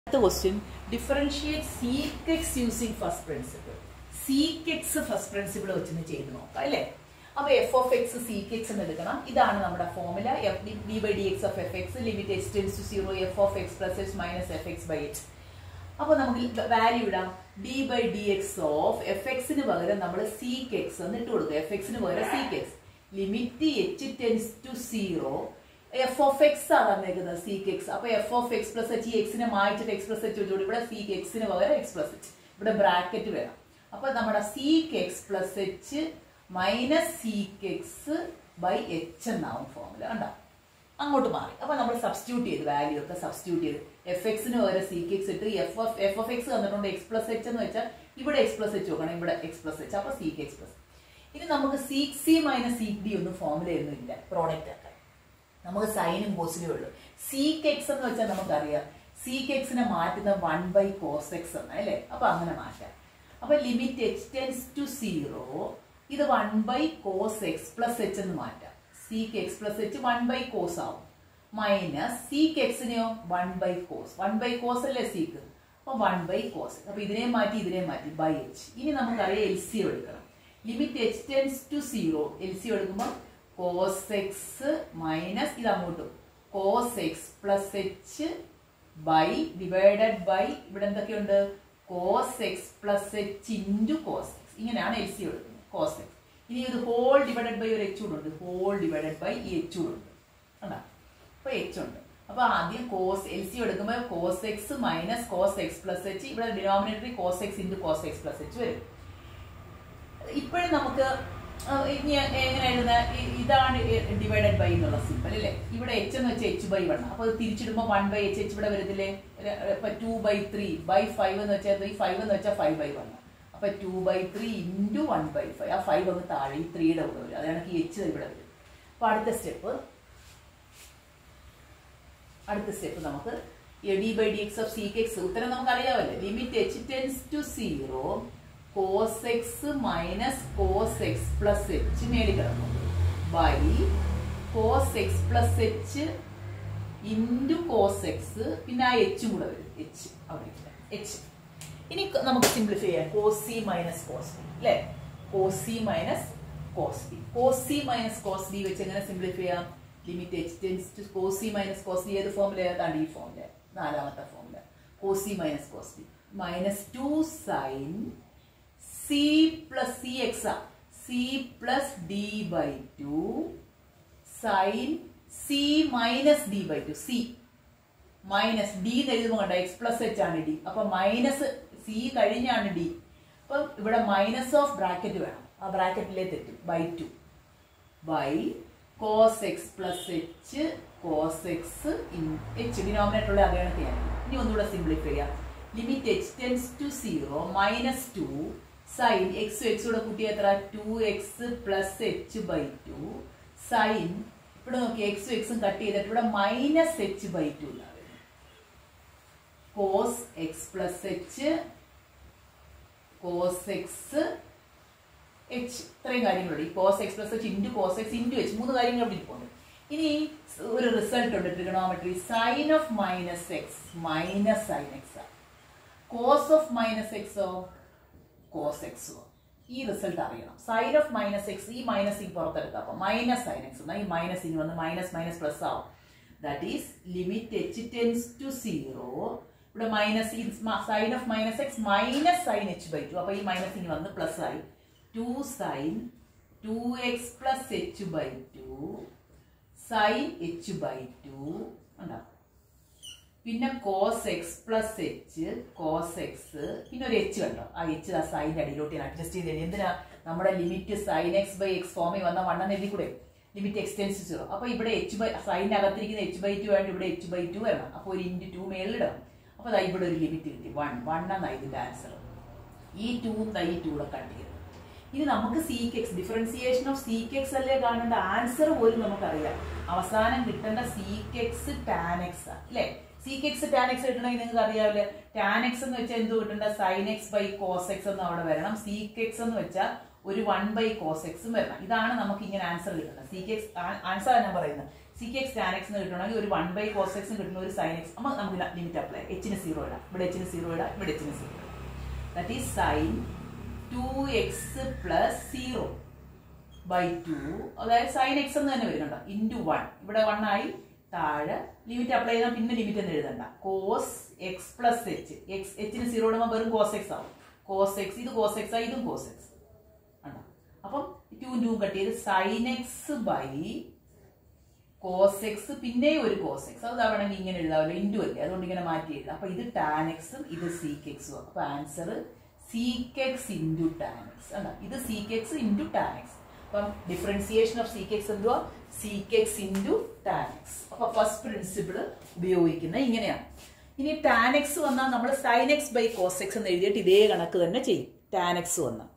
അടുത്ത question differentiate sec x using first principle sec x first principle വെച്ചൊന്ന് ചെയ്ത് നോക്കാം അല്ലേ അപ്പൊ എഫ് ഓഫ് എക്സ് സീക്കെക്സ് എന്ന് എടുക്കണം ഇതാണ് നമ്മുടെ formula f d by d x of f x limit x tends to zero f of x plus x minus f x by h അപ്പൊ നമുക്ക് വാല്യൂ ഇടാം d by d x of f എക്സിന് പകരം നമ്മൾ seek X എന്ന് ഇട്ട് കൊടുക്കുക f എക്സിന് പകരം sec x limit h tends to zero f of x ആണ് തന്നേക്കുന്നത് സീക്ക് എക്സ് അപ്പൊ f of x plus h ഈ എക്സിനെ മാറ്റിട്ട് എക്സ് പ്ലസ് എച്ച് വെച്ചോളൂ ഇവിടെ സീക്ക് എക്സിന് പകരം എക്സ് പ്ലസ് എച്ച് ഇവിടെ ബ്രാക്കറ്റ് വേണം അപ്പൊ നമ്മുടെ sec x plus h minus sec x by h എന്നാവും ഫോർമുല കണ്ടോ അങ്ങോട്ട് മാറി അപ്പൊ നമ്മൾ സബ്സ്റ്റിറ്റ്യൂട്ട് ചെയ്ത് വാല്യൂ ഒക്കെ സബ്സ്റ്റിറ്റ്യൂട്ട് ചെയ്ത് എഫ് എക്സിന് പകരം സീക്ക് എക്സ് ഇട്ട് f of f of x തന്നിട്ടുണ്ട് എക്സ് പ്ലസ് എച്ച് എന്ന് വെച്ചാൽ ഇവിടെ എക്സ് പ്ലസ് എച്ച് നോക്കണം ഇവിടെ എക്സ് പ്ലസ് എച്ച് അപ്പൊ സീക്ക് എക്സ് പ്ലസ് ഇനി നമുക്ക് sec c minus sec d ഒന്നും ഫോർമുലയൊന്നും ഇല്ല പ്രോഡക്റ്റ് ആക്കാൻ നമുക്ക് സൈനും കോസിനും ഉള്ളൂ സീക്ക് എക്സ് എന്ന് വെച്ചാൽ നമുക്കറിയാം സീക്ക് എക്സിനെ മാറ്റുന്ന വൺ ബൈ കോസ് എക്സ് എന്ന് അല്ലേ അപ്പൊ അങ്ങനെ മാറ്റാം അപ്പൊ limit h tends to zero ഇത് one by cos x plus h എന്ന് മാറ്റാം sec x plus h one by cos ആവും മൈനസ് സീക്ക് എക്സിനെയോ one by cos one by cos അല്ലേ സീക്ക് അപ്പൊ വൺ ബൈ കോസ് അപ്പൊ ഇതിനെ മാറ്റി ഇതിനെ മാറ്റി ബൈ എച്ച് ഇനി നമുക്കറിയാം എൽ സി എടുക്കണം limit h tends to zero L C എടുക്കുമ്പോൾ കോസ് എക്സ് മൈനസ് ഇത് അങ്ങോട്ടും cos x plus h by divided by ഇവിടെ എന്തൊക്കെയുണ്ട് cos x plus h into cos x ഇങ്ങനെയാണ് എൽ സി എടുക്കുന്നത് കോസ് എക്സ് ഇനി ഇത് ഹോൾ ഡിവൈഡഡ് ബൈ ഒരു എച്ച് ഉണ്ട് ഹോൾ ഡിവൈഡഡ് ബൈ ഈ എച്ച് ഉണ്ട് കണ്ടാ അപ്പൊ എച്ച് ഉണ്ട് അപ്പൊ ആദ്യം കോസ് എൽ സി എടുക്കുമ്പോൾ cos x minus cos x plus h ഇവിടെ ഡിനോമിനേറ്ററി cos x into cos x plus h വരും ഇപ്പോഴും നമുക്ക് ഇനി എങ്ങനെ എഴുതുന്ന ഇതാണ് ഡിവൈഡഡ് ബൈ എന്നുള്ള സിമ്പിൾ അല്ലേ ഇവിടെ എച്ച് എന്ന് വെച്ചാൽ എച്ച് ബൈ വൺ അപ്പൊ തിരിച്ചിടുമ്പോൾ വൺ ബൈ എച്ച് എച്ച് ഇവിടെ വരത്തില്ലേ ഇപ്പൊ two by three by five എന്ന് വെച്ചാൽ ഈ ഫൈവ് എന്ന് വെച്ചാൽ ഫൈവ് ബൈ വൺ അപ്പൊ two by three into one by five ആ ഫൈവ് അങ്ങ് താഴെ ഈ ത്രീയുടെ കൂടെ വരും അതാണ് ഈ എച്ച് ഇവിടെ വരും അപ്പൊ അടുത്ത സ്റ്റെപ്പ് അടുത്ത സ്റ്റെപ്പ് നമുക്ക് d by d x of sec x ഉത്തരം നമുക്ക് അറിയാമല്ലേ limit h tends to zero cos x minus cos x plus h മേളിൽ കിടക്കും by cos x plus h into cos x പിന്നെ ആ എച്ചും കൂടെ വരും എച്ച് അവിടെ എച്ച് ഇനി നമുക്ക് സിംപ്ലിഫൈ ചെയ്യാം cos c minus cos b അല്ലേ cos c minus cos b cos c minus cos b വെച്ച് എങ്ങനെ സിംപ്ലിഫൈ ചെയ്യാം limit h tends to cos c minus cos b ഏത് ഫോമില ഏതാണ്ട് ഈ ഫോമില നാലാമത്തെ ഫോമില cos c minus cos b minus two sine c plus c x c plus d by two sine c minus d by two c minus d എന്ന് എഴുതുമ്പോൾ കണ്ട എക്സ് പ്ലസ് എച്ച് ആണ് ഡി അപ്പൊ മൈനസ് സി കഴിഞ്ഞാണ് d അപ്പൊ ഇവിടെ minus of bracket വേണം ആ ബ്രാക്കറ്റിലെ തെറ്റും by two by cos x plus h cos x in h denominator ഉള്ള അതേ കണക്കെയാണ് ഇനി ഒന്നുകൂടെ സിംപ്ലിഫൈ ചെയ്യാം limit h tends to zero minus two sine x x കൂടെ കൂട്ടി എത്ര two x plus h by two sine ഇവിടെ നോക്കി എക്സും എക്സും കട്ട് ചെയ്തിട്ട് ഇവിടെ മൈനസ് എച്ച് ബൈ ടു എന്നാണ് cos x plus h cos x h ഇത്രയും കാര്യങ്ങളുണ്ട് ഈ cos x plus h into cos x into h മൂന്ന് കാര്യങ്ങൾ അവിടെ ഇരിപ്പുണ്ട് ഇനി ഒരു റിസൾട്ട് ഉണ്ട് trigonometry sine of minus x minus sine x cos of minus എക്സോ കോസ് എക്സോ ഈ റിസൾട്ട് അറിയണം സൈൻ ഓഫ് മൈനസ് എക്സ് ഈ മൈനസ് ഈ പുറത്തെടുക്കാം അപ്പൊ മൈനസ് സൈൻ എക്സ് എന്നാൽ ഈ മൈനസ് ഇനി വന്ന് മൈനസ് മൈനസ് പ്ലസ് ആവും that is limit h tends to zero ഇവിടെ മൈനസ് ഈ sine of minus x minus sine h by two അപ്പൊ ഈ മൈനസ് ഇനി വന്ന് പ്ലസ് ആയി two sine two x plus h by two sine h by two ഉണ്ടാവും പിന്നെ cos x plus h cos x പിന്നെ ഒരു എച്ച് കണ്ടോ ആ എച്ച് ആ സൈൻ്റെ അടിയിലോട്ട് ഞാൻ അഡ്ജസ്റ്റ് ചെയ്ത് എന്തിനാ നമ്മുടെ limit sine x by x ഫോമിൽ വന്ന വണ്ണം എഴുതി കൂടെ ലിമിറ്റ് എക്സ്റ്റെൻസ് സീറോ അപ്പൊ ഇവിടെ എച്ച് ബൈ സൈൻ്റെ അകത്തിരിക്കുന്ന എച്ച് ബൈ ടു ആയിട്ട് ഇവിടെ എച്ച് ബൈ ടു വരണം അപ്പോൾ ഒരു ഇൻറ്റു ടു മേളിലിടണം അപ്പോൾ അതാ ഇവിടെ ഒരു ലിമിറ്റ് കിട്ടി വൺ വൺ എന്നാണ് ഇതിന്റെ ആൻസർ ഈ ടൂവും ദാ ഈ ടൂടെ കട്ട് ചെയ്തു ഇനി നമുക്ക് sec x differentiation of sec x അല്ലേ കാണേണ്ട ആൻസർ പോലും നമുക്കറിയാം അവസാനം കിട്ടേണ്ട സീക്ക് എക്സ് ടാൻ എക്സ് അല്ലേ സീക്ക് എക്സ് ടാൻ എക്സ് കിട്ടണമെങ്കിൽ നിങ്ങൾക്ക് അറിയാവില്ലേ ടാൻ എക്സ് എന്ന് വെച്ചാൽ എന്ത് കിട്ടേണ്ട sine x by cos x എന്ന് അവിടെ വരണം സീക്ക് എക്സ് എന്ന് വെച്ചാൽ ഒരു വൺ ബൈ കോസ് എക്സും വരണം ഇതാണ് നമുക്ക് ഇങ്ങനെ ആൻസർ കിട്ടുന്നത് സീക്ക് എക്സ് ആൻസർ ഞാൻ പറയുന്നത് സിക്ക് എക്സ് ടാൻ എക്സ് എന്ന് കിട്ടണമെങ്കിൽ ഒരു വൺ ബൈ കോസ് എക്സ് കിട്ടുന്ന ഒരു സൈൻ എക്സ് അപ്പോൾ നമുക്ക് ലിമിറ്റ് അപ്ലൈ എച്ചിന് സീറോ ഇടാം ഇവിടെ എച്ചിന് സീറോ ഇടാം ഇവിടെ എച്ചിന് സീറോ ഇടാം that is sine two x plus zero by two അതായത് സൈൻ എക്സ് എന്ന് തന്നെ വരുന്നുണ്ടോ ഇൻറ്റു വൺ ഇവിടെ വൺ ആയി താഴെ ലിമിറ്റ് അപ്ലൈ ചെയ്താൽ പിന്നെ ലിമിറ്റ് എന്ന് എഴുതണ്ട cos x plus h x എച്ചിന് സീറോ ഇടുമ്പോൾ വെറും കോസ് എക്സ് ആവും കോസ് എക്സ് ഇത് കോസ് എക്സ് ആയി ഇതും കോസ് എക്സ് ഉണ്ടോ അപ്പം ടു ടു കട്ട് ചെയ്ത് sine x by cos x പിന്നെ ഒരു കോസ് എക്സ് അത് വേണമെങ്കിൽ ഇങ്ങനെ എഴുതാമല്ലോ ഇൻറ്റു അല്ലേ അതുകൊണ്ട് ഇങ്ങനെ മാറ്റി എഴുതാം അപ്പൊ ഇത് ടാൻ എക്സും ഇത് സീക്ക് എക്സും അപ്പൊ answer sec x into tan x അല്ല ഇത് sec x into tan x അപ്പം ഡിഫറൻസിയേഷൻ ഓഫ് സീക്ക് എക്സ് എന്തുവാ sec x into tan x അപ്പൊ ഫസ്റ്റ് പ്രിൻസിപ്പിൾ ഉപയോഗിക്കുന്നത് ഇങ്ങനെയാണ് ഇനി ടാൻ എക്സ് വന്നാൽ നമ്മൾ sine x by cos x എന്ന് എഴുതിയിട്ട് ഇതേ കണക്ക് തന്നെ ചെയ്യും ടാൻ എക്സ് വന്നാൽ